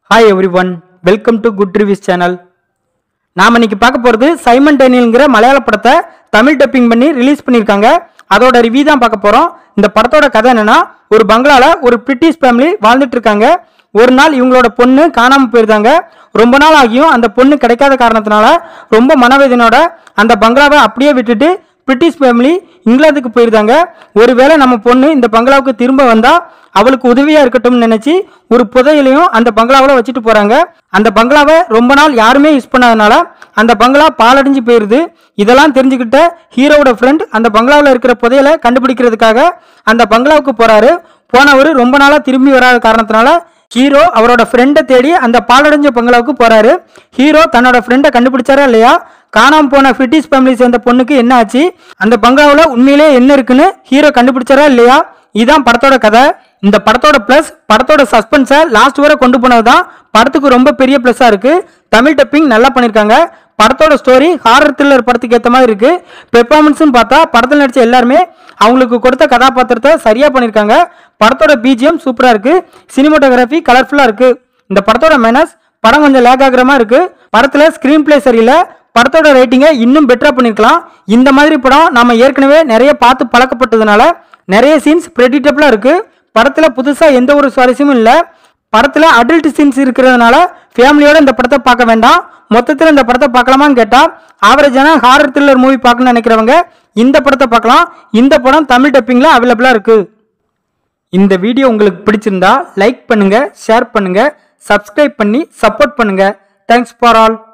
hi everyone welcome to good reviews channel நாம் இன்னைக்கு பார்க்க போகிறது சைமன் டேனியல்ங்கிற மலையாள படத்தை தமிழ் டப்பிங் பண்ணி ரிலீஸ் பண்ணியிருக்காங்க அதோட ரிவ்யூ தான் பார்க்க போகிறோம் இந்த படத்தோட கதை என்னன்னா ஒரு பங்களால ஒரு பிரிட்டிஷ் ஃபேமிலி வாழ்ந்துட்டு இருக்காங்க ஒரு நாள் இவங்களோட பொண்ணு காணாமல் போயிருந்தாங்க ரொம்ப நாள் ஆகியும் அந்த பொண்ணு கிடைக்காத காரணத்தினால ரொம்ப மனவேதனையோட அந்த பங்களாவை அப்படியே விட்டுட்டு பிரிட்டிஷ் ஃபேமிலி இங்கிலாந்துக்கு போயிருந்தாங்க ஒருவேளை நம்ம பொண்ணு இந்த பங்களாவுக்கு திரும்ப வந்தா அவளுக்கு உதவியா இருக்கட்டும்னு நினைச்சு ஒரு புதையலையும் அந்த பங்களாவில் வச்சுட்டு போறாங்க அந்த பங்களாவை ரொம்ப நாள் யாருமே யூஸ் பண்ணாதனால அந்த பங்களா பாலடைஞ்சு போயிருது இதெல்லாம் தெரிஞ்சுக்கிட்ட ஹீரோவோட ஃப்ரெண்ட் அந்த பங்களாவில் இருக்கிற புதையலை கண்டுபிடிக்கிறதுக்காக அந்த பங்களாவுக்கு போறாரு போனவர் ரொம்ப நாளா திரும்பி வராத காரணத்தினால ஹீரோ அவரோட ஃப்ரெண்டை தேடி அந்த பாலடைஞ்ச பங்களாவுக்கு போறாரு ஹீரோ தன்னோட ஃப்ரெண்டை கண்டுபிடிச்சாரா இல்லையா காணாம போன பிரிட்டிஷ் ஃபேமிலி சேர்ந்த பொண்ணுக்கு என்ன ஆச்சு அந்த பங்களாவில் உண்மையிலே என்ன இருக்குன்னு ஹீரோ கண்டுபிடிச்சாரா இல்லையா இதான் படத்தோட கதை இந்த படத்தோட ப்ளஸ் படத்தோட சஸ்பென்ஸை லாஸ்ட் வரை கொண்டு போனது தான் படத்துக்கு ரொம்ப பெரிய ப்ளஸ்ஸாக இருக்கு தமிழ் டப்பிங் நல்லா பண்ணியிருக்காங்க படத்தோட ஸ்டோரி ஹாரர் த்ரில்லர் படத்துக்கு ஏற்ற மாதிரி இருக்கு பெர்ஃபார்மன்ஸ்னு பார்த்தா படத்தில் நடிச்ச எல்லாருமே அவங்களுக்கு கொடுத்த கதாபாத்திரத்தை சரியாக பண்ணியிருக்காங்க படத்தோட பிஜிஎம் சூப்பராக இருக்கு சினிமோட்டோகிராஃபி கலர்ஃபுல்லாக இருக்கு இந்த படத்தோட மைனஸ் படம் கொஞ்சம் லேக் ஆகுற மாதிரி இருக்கு படத்தில் ஸ்க்ரீன் பிளே சரியில்லை படத்தோட ரேட்டிங்கை இன்னும் பெட்டரா பண்ணிருக்கலாம் இந்த மாதிரி படம் நாம ஏற்கனவே நிறைய பார்த்து பழக்கப்பட்டதுனால நிறைய சீன்ஸ் ப்ரெடிட்டபிளா இருக்கு படத்துல புதுசா எந்த ஒரு சுவாரஸ்யமும் இல்ல படத்துல அடல்ட் சீன்ஸ் இருக்கிறதுனால ஃபேமிலியோட இந்த படத்தை பார்க்க வேண்டாம் மொத்தத்தில் இந்த படத்தை பார்க்கலாமான்னு கேட்டா ஆவரேஜான ஹாரர் த்ரில்லர் மூவி பார்க்கணும்னு நினைக்கிறவங்க இந்த படத்தை பார்க்கலாம் இந்த படம் தமிழ் டப்பிங்ல அவைலபிளா இருக்கு இந்த வீடியோ உங்களுக்கு பிடிச்சிருந்தா லைக் பண்ணுங்க ஷேர் பண்ணுங்க சப்ஸ்கிரைப் பண்ணி சப்போர்ட் பண்ணுங்க தேங்க்ஸ் ஃபார் ஆல்